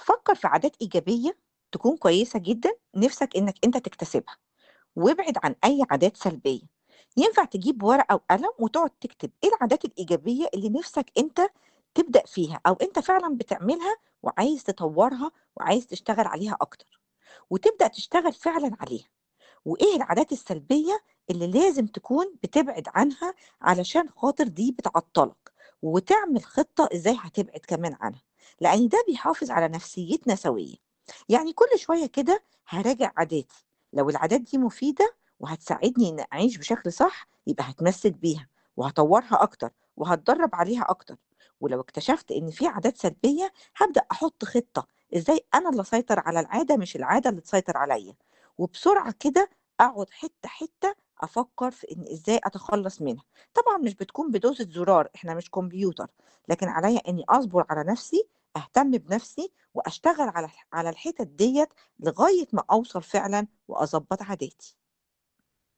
فكر في عادات إيجابية تكون كويسة جدًا نِفْسك إنك أنت تكتسبها، وابعد عن أي عادات سلبية، ينفع تجيب ورقة وقلم وتقعد تكتب إيه العادات الإيجابية اللي نِفْسك أنت تبدأ فيها أو أنت فعلًا بتعملها وعايز تطوّرها وعايز تشتغل عليها أكتر، وتبدأ تشتغل فعلًا عليها، وإيه العادات السلبية اللي لازم تكون بتبعد عنها علشان خاطر دي بتعطّلك، وتعمل خطة إزاي هتبعد كمان عنها، لإن ده بيحافظ على نفسيتنا سوية. يعني كل شوية كده هاراجع عاداتي، لو العادات دي مفيدة وهتساعدني إني أعيش بشكل صح، يبقى هاتمسك بيها وهاطوّرها أكتر وهاتدرّب عليها أكتر، ولو اكتشفت إن في عادات سلبية، هابدأ أحط خطة إزاي أنا اللي أسيطر على العادة مش العادة اللي تسيطر عليَّ، وبسرعة كده أقعد حتّة، حتّة أفكّر في إن إزاي أتخلّص منها، طبعًا مش بتكون بدوسة زرار، إحنا مش كمبيوتر، لكن عليَّ إني أصبر على نفسي، أهتم بنفسي، وأشتغل على الح على الحتت ديّة لغاية ما أوصل فعلًا وأضبّط عاداتي.